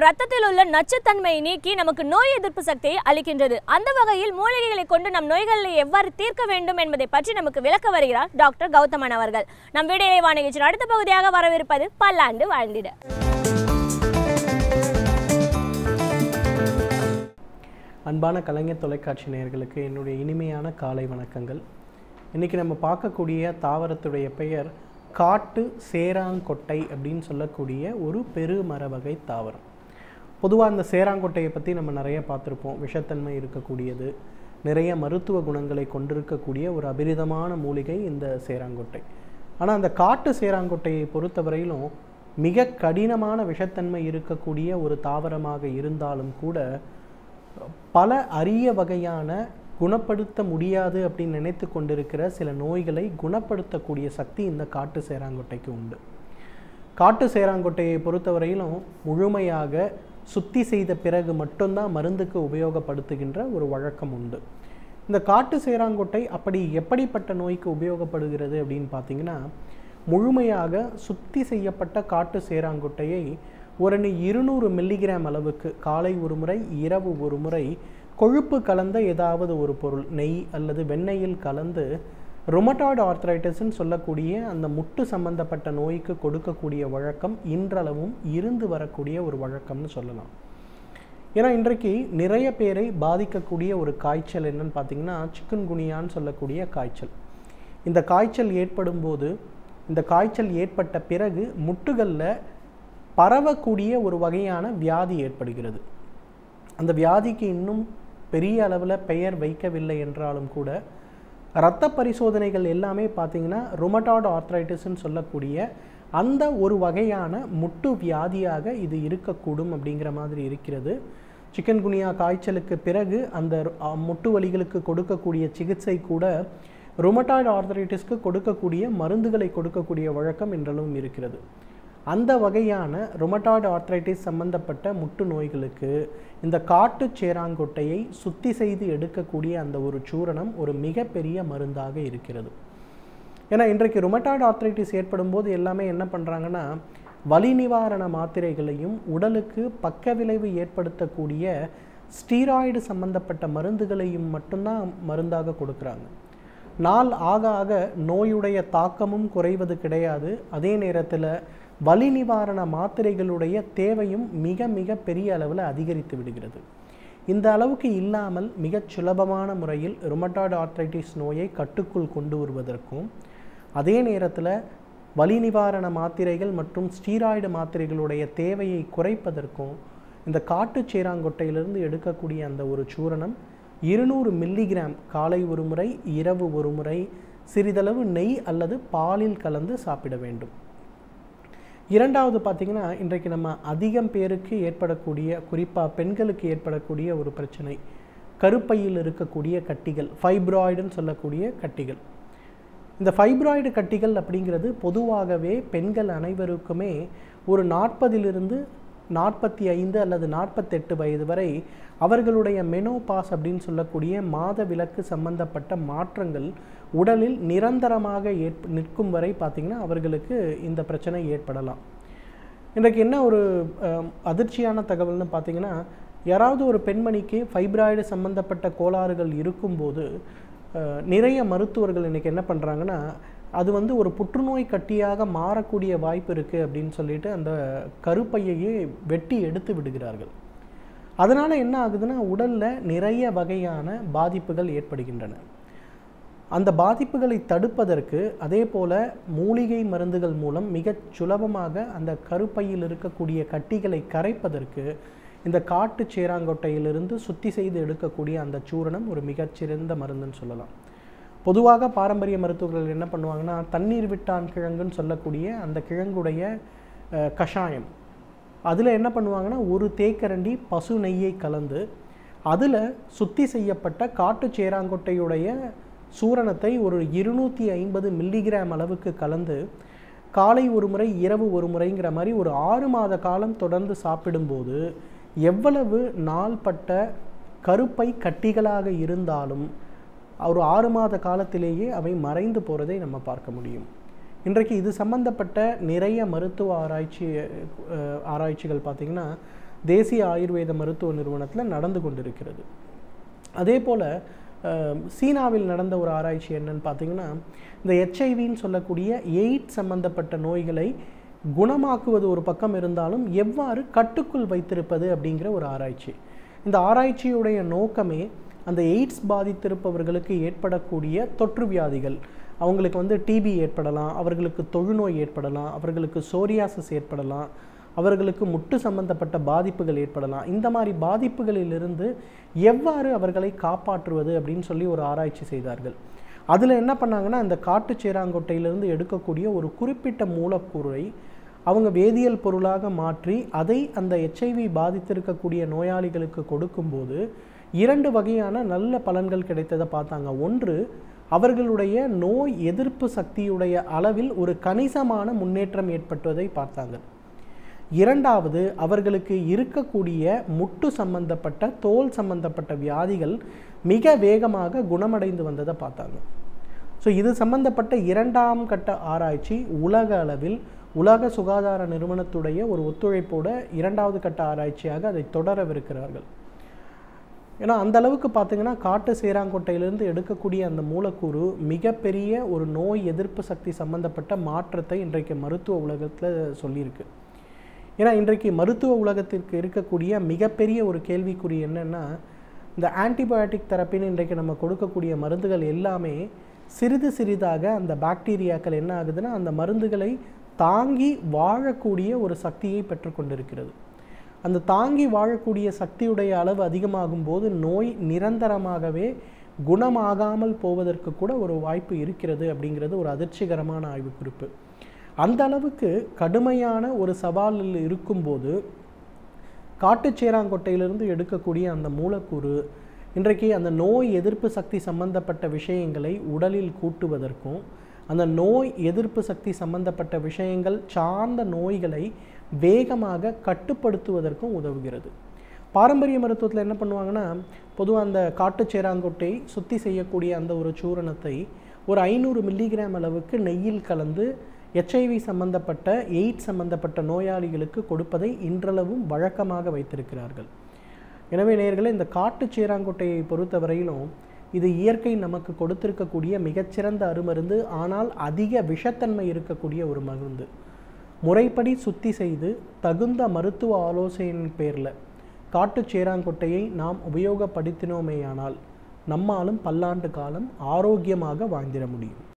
நம் ரத்தத்தில் உள்ள நச்சுத்தன்மையை நீக்கி நமக்கு நோய் எதிர்ப்பு சக்தியை அளிக்கின்றது அந்த வகையில் மூலிகைகளை கொண்டு நம் நோய்களை எவ்வாறு தீர்க்க வேண்டும் என்பதை பற்றி நமக்கு விளக்க வருகிறார் டாக்டர் கௌதமன் அவர்கள் நம் வீடியோவை வாணிகிச்சின் அடுத்த பகுதியாக வரவிருப்பது பல்லாண்டு வாழ்ந்திட அன்பான கலைஞர் தொலைக்காட்சி நேயர்களுக்கு என்னுடைய இனிமையான காலை வணக்கங்கள் இன்றைக்கி நம்ம பார்க்கக்கூடிய தாவரத்துடைய பெயர் காட்டு சேராங்கொட்டை அப்படின்னு சொல்லக்கூடிய ஒரு பெருமர வகை தாவரம் பொதுவாக அந்த சேராங்கொட்டையை பற்றி நம்ம நிறைய பார்த்துருப்போம் விஷத்தன்மை இருக்கக்கூடியது நிறைய மருத்துவ குணங்களை கொண்டிருக்கக்கூடிய ஒரு அபிரிதமான மூலிகை இந்த சேராங்கொட்டை ஆனால் அந்த காட்டு சேராங்கொட்டையை பொறுத்தவரையிலும் மிக கடினமான விஷத்தன்மை இருக்கக்கூடிய ஒரு தாவரமாக இருந்தாலும் கூட பல அரிய வகையான குணப்படுத்த முடியாது அப்படின்னு நினைத்து கொண்டிருக்கிற சில நோய்களை குணப்படுத்தக்கூடிய சக்தி இந்த காட்டு சேராங்கொட்டைக்கு உண்டு காட்டு சேராங்கொட்டையை பொறுத்தவரையிலும் முழுமையாக சுத்தி செய்த பிறகு மட்டும்தான் மருந்துக்கு உபயோகப்படுத்துகின்ற ஒரு வழக்கம் உண்டு இந்த காட்டு சேராங்கொட்டை அப்படி எப்படிப்பட்ட நோய்க்கு உபயோகப்படுகிறது அப்படின்னு பார்த்தீங்கன்னா முழுமையாக சுத்தி செய்யப்பட்ட காட்டு சேராங்கொட்டையை ஒரு இருநூறு மில்லிகிராம் அளவுக்கு காலை ஒரு முறை இரவு ஒரு முறை கொழுப்பு கலந்த ஏதாவது ஒரு பொருள் நெய் அல்லது வெண்ணெயில் கலந்து ரொமட்டாய்டு ஆர்த்ரைட்டிஸ்ன்னு சொல்லக்கூடிய அந்த முட்டு சம்பந்தப்பட்ட நோய்க்கு கொடுக்கக்கூடிய வழக்கம் இன்றளவும் இருந்து வரக்கூடிய ஒரு வழக்கம்னு சொல்லலாம் ஏன்னா இன்றைக்கு நிறைய பேரை பாதிக்கக்கூடிய ஒரு காய்ச்சல் என்னன்னு பார்த்தீங்கன்னா சிக்கன் குனியான்னு சொல்லக்கூடிய காய்ச்சல் இந்த காய்ச்சல் ஏற்படும் போது இந்த காய்ச்சல் ஏற்பட்ட பிறகு முட்டுகளில் பரவக்கூடிய ஒரு வகையான வியாதி ஏற்படுகிறது அந்த வியாதிக்கு இன்னும் பெரிய அளவில் பெயர் வைக்கவில்லை என்றாலும் கூட இரத்த பரிசோதனைகள் எல்லாமே பார்த்தீங்கன்னா ருமட்டாய்டு ஆர்த்ரைட்டிஸ்ன்னு சொல்லக்கூடிய அந்த ஒரு வகையான முட்டு வியாதியாக இது இருக்கக்கூடும் அப்படிங்கிற மாதிரி இருக்கிறது சிக்கன் குனியா காய்ச்சலுக்கு பிறகு அந்த அஹ், முட்டு வலிகளுக்கு கொடுக்கக்கூடிய சிகிச்சை கூட ருமட்டாய்டு ஆர்த்ரைட்டிஸ்க்கு கொடுக்கக்கூடிய மருந்துகளை கொடுக்கக்கூடிய வழக்கம் இன்றளவும் இருக்கிறது அந்த வகையான ருமட்டாய்டு ஆர்த்ரைட்டிஸ் சம்பந்தப்பட்ட முட்டு நோய்களுக்கு இந்த காட்டு சேராங்கொட்டையை சுத்தி செய்து எடுக்கக்கூடிய அந்த ஒரு சூரணம் ஒரு மிகப்பெரிய மருந்தாக இருக்கிறது ஏன்னா இன்றைக்கு ருமட்டாய்டு ஆர்த்ரைட்டிஸ் ஏற்படும் போது எல்லாமே என்ன பண்ணுறாங்கன்னா வலி நிவாரண மாத்திரைகளையும் உடலுக்கு பக்க விளைவு ஏற்படுத்தக்கூடிய ஸ்டீராய்டு சம்பந்தப்பட்ட மருந்துகளையும் மட்டும்தான் மருந்தாக கொடுக்குறாங்க நாள் ஆக ஆக நோயுடைய தாக்கமும் குறைவது கிடையாது அதே நேரத்தில் வலி நிவாரண மாத்திரைகளுடைய தேவையும் மிக மிக பெரிய அளவில் அதிகரித்து விடுகிறது இந்த அளவுக்கு இல்லாமல் மிகச் சுலபமான முறையில் ருமட்டாய்டு ஆர்த்ரைட்டிஸ் நோயை கட்டுக்குள் கொண்டு வருவதற்கும் அதே நேரத்தில் வலி நிவாரண மாத்திரைகள் மற்றும் ஸ்டீராய்டு மாத்திரைகளுடைய தேவையை குறைப்பதற்கும் இந்த காட்டுச் சேராங்கொட்டையிலிருந்து எடுக்கக்கூடிய அந்த ஒரு சூரணம் இருநூறு மில்லிகிராம் காலை ஒரு முறை இரவு ஒரு முறை சிறிதளவு நெய் அல்லது பாலில் கலந்து சாப்பிட வேண்டும் இரண்டாவது பார்த்தீங்கன்னா இன்றைக்கு நம்ம அதிகம் பேருக்கு ஏற்படக்கூடிய குறிப்பாக பெண்களுக்கு ஏற்படக்கூடிய ஒரு பிரச்சனை கருப்பையில் இருக்கக்கூடிய கட்டிகள் ஃபைப்ராய்டுன்னு சொல்லக்கூடிய கட்டிகள் இந்த ஃபைப்ராய்டு கட்டிகள் அப்படிங்கிறது பொதுவாகவே பெண்கள் அனைவருக்குமே ஒரு நாற்பதிலிருந்து நாற்பத்தி ஐந்து அல்லது நாற்பத்தெட்டு வயது வரை அவர்களுடைய மெனோபாஸ் அப்படின்னு சொல்லக்கூடிய மாத விலக்கு சம்பந்தப்பட்ட மாற்றங்கள் உடலில் நிரந்தரமாக ஏற்ப நிற்கும் வரை பார்த்திங்கன்னா அவர்களுக்கு இந்த பிரச்சனை ஏற்படலாம் இன்றைக்கு என்ன ஒரு அஹ், அதிர்ச்சியான தகவல்னு பார்த்தீங்கன்னா யாராவது ஒரு பெண்மணிக்கு ஃபைப்ராய்டு சம்பந்தப்பட்ட கோளாறுகள் இருக்கும்போது அஹ், நிறைய மருத்துவர்கள் இன்றைக்கி என்ன பண்ணுறாங்கன்னா அது வந்து ஒரு புற்றுநோய் கட்டியாக மாறக்கூடிய வாய்ப்பு இருக்குது அப்படின்னு சொல்லிட்டு அந்த கருப்பையையே வெட்டி எடுத்து விடுகிறார்கள் அதனால் என்ன ஆகுதுன்னா உடலில் நிறைய வகையான பாதிப்புகள் ஏற்படுகின்றன அந்த பாதிப்புகளை தடுப்பதற்கு அதே போல மூலிகை மருந்துகள் மூலம் மிகச் சுலபமாக அந்த கருப்பையில் இருக்கக்கூடிய கட்டிகளை கரைப்பதற்கு இந்த காட்டு சேராங்கொட்டையிலிருந்து சுத்தி செய்து எடுக்கக்கூடிய அந்த சூரணம் ஒரு மிகச்சிறந்த மருந்துன்னு சொல்லலாம் பொதுவாக பாரம்பரிய மருத்துவர்கள் என்ன பண்ணுவாங்கன்னா தண்ணீர் விட்டான் கிழங்குன்னு சொல்லக்கூடிய அந்த கிழங்குடைய அஹ், கஷாயம் அதில் என்ன பண்ணுவாங்கன்னா ஒரு தேக்கரண்டி பசு நெய்யை கலந்து அதில் சுத்தி செய்யப்பட்ட காட்டு சேராங்கொட்டையுடைய சூரணத்தை ஒரு இருநூற்றி ஐம்பது மில்லிகிராம் அளவுக்கு கலந்து காலை ஒரு முறை இரவு ஒரு முறைங்கிற மாதிரி ஒரு ஆறு மாத காலம் தொடர்ந்து சாப்பிடும்போது எவ்வளவு நாள்பட்ட கருப்பை கட்டிகளாக இருந்தாலும் ஒரு ஆறு மாத காலத்திலேயே அவை மறைந்து போகிறதை நம்ம பார்க்க முடியும் இன்றைக்கு இது சம்பந்தப்பட்ட நிறைய மருத்துவ ஆராய்ச்சி அஹ், ஆராய்ச்சிகள் பார்த்திங்கன்னா தேசிய ஆயுர்வேத மருத்துவ நிறுவனத்தில் நடந்து கொண்டிருக்கிறது அதே போல் சீனாவில் நடந்த ஒரு ஆராய்ச்சி என்னன்னு பார்த்தீங்கன்னா இந்த ஹெச்ஐவின்னு சொல்லக்கூடிய எய்ட்ஸ் சம்பந்தப்பட்ட நோய்களை குணமாக்குவது ஒரு பக்கம் இருந்தாலும் எவ்வாறு கட்டுக்குள் வைத்திருப்பது அப்படிங்கிற ஒரு ஆராய்ச்சி இந்த ஆராய்ச்சியுடைய நோக்கமே அந்த எய்ட்ஸ் பாதித்திருப்பவர்களுக்கு ஏற்படக்கூடிய தொற்று வியாதிகள் அவங்களுக்கு வந்து டிபி ஏற்படலாம் அவர்களுக்கு தொழுநோய் ஏற்படலாம் அவர்களுக்கு சோரியாசிஸ் ஏற்படலாம் அவர்களுக்கு முட்டு சம்பந்தப்பட்ட பாதிப்புகள் ஏற்படலாம் இந்த மாதிரி பாதிப்புகளிலிருந்து எவ்வாறு அவர்களை காப்பாற்றுவது அப்படின்னு சொல்லி ஒரு ஆராய்ச்சி செய்தார்கள் அதில் என்ன பண்ணாங்கன்னா இந்த காட்டு சேராங்கொட்டையிலிருந்து எடுக்கக்கூடிய ஒரு குறிப்பிட்ட மூலக்கூறை அவங்க வேதியியல் பொருளாக மாற்றி அதை அந்த எச்ஐவி பாதித்திருக்கக்கூடிய நோயாளிகளுக்கு கொடுக்கும்போது இரண்டு வகையான நல்ல பலன்கள் கிடைத்ததை பார்த்தாங்க ஒன்று அவர்களுடைய நோய் எதிர்ப்பு சக்தியுடைய அளவில் ஒரு கணிசமான முன்னேற்றம் ஏற்பட்டுவதை பார்த்தாங்க இரண்டாவது அவர்களுக்கு இருக்கக்கூடிய முட்டு சம்பந்தப்பட்ட தோல் சம்பந்தப்பட்ட வியாதிகள் மிக வேகமாக குணமடைந்து வந்ததை பார்த்தாங்க ஸோ இது சம்பந்தப்பட்ட இரண்டாம் கட்ட ஆராய்ச்சி உலக அளவில் உலக சுகாதார நிறுவனத்துடைய ஒரு ஒத்துழைப்போட இரண்டாவது கட்ட ஆராய்ச்சியாக அதை தொடரவிருக்கிறார்கள் ஏன்னா அந்த அளவுக்கு பார்த்தீங்கன்னா காட்டு சேராங்கொட்டையிலிருந்து எடுக்கக்கூடிய அந்த மூலக்கூறு மிகப்பெரிய ஒரு நோய் எதிர்ப்பு சக்தி சம்பந்தப்பட்ட மாற்றத்தை இன்றைக்கு மருத்துவ உலகத்தில் சொல்லியிருக்கு ஏன்னா இன்றைக்கு மருத்துவ உலகத்திற்கு இருக்கக்கூடிய மிகப்பெரிய ஒரு கேள்விக்குறி என்னென்னா இந்த ஆன்டிபயோட்டிக் தெரப்பின்னு இன்றைக்கு நம்ம கொடுக்கக்கூடிய மருந்துகள் எல்லாமே சிறிது சிறிதாக அந்த பாக்டீரியாக்கள் என்ன ஆகுதுன்னா அந்த மருந்துகளை தாங்கி வாழக்கூடிய ஒரு சக்தியை பெற்றுக்கொண்டிருக்கிறது அந்த தாங்கி வாழக்கூடிய சக்தியுடைய அளவு அதிகமாகும் போது நோய் நிரந்தரமாகவே குணமாகாமல் போவதற்கு கூட ஒரு வாய்ப்பு இருக்கிறது அப்படிங்கிறது ஒரு அதிர்ச்சிகரமான ஆய்வு குறிப்பு அந்த அளவுக்கு கடுமையான ஒரு சவாலில் இருக்கும்போது காட்டுச்சேராங்கொட்டையிலிருந்து எடுக்கக்கூடிய அந்த மூலக்கூறு இன்றைக்கு அந்த நோய் எதிர்ப்பு சக்தி சம்பந்தப்பட்ட விஷயங்களை உடலில் கூட்டுவதற்கும் அந்த நோய் எதிர்ப்பு சக்தி சம்பந்தப்பட்ட விஷயங்கள் சார்ந்த நோய்களை வேகமாக கட்டுப்படுத்துவதற்கும் உதவுகிறது பாரம்பரிய மருத்துவத்தில் என்ன பண்ணுவாங்கன்னா பொதுவாக அந்த காட்டுச்சேராங்கொட்டை சுத்தி செய்யக்கூடிய அந்த ஒரு சூரணத்தை ஒரு ஐநூறு மில்லிகிராம் அளவுக்கு நெய்யில் கலந்து எச்ஐவி சம்பந்தப்பட்ட எய்ட்ஸ் சம்பந்தப்பட்ட நோயாளிகளுக்கு கொடுப்பதை இன்றளவும் வழக்கமாக வைத்திருக்கிறார்கள் எனவே நேயர்களே இந்த காட்டு சேராங்கொட்டையை பொறுத்தவரையிலும் இது இயற்கை நமக்கு கொடுத்திருக்கக்கூடிய மிகச்சிறந்த அருமருந்து ஆனால் அதிக விஷத்தன்மை இருக்கக்கூடிய ஒரு மருந்து முறைப்படி சுத்தி செய்து தகுந்த மருத்துவ ஆலோசனையின் பேரில் காட்டு சேராங்கொட்டையை நாம் உபயோகப்படுத்தினோமேயானால் நம்மாலும் பல்லாண்டு காலம் ஆரோக்கியமாக வாழ்ந்திட முடியும்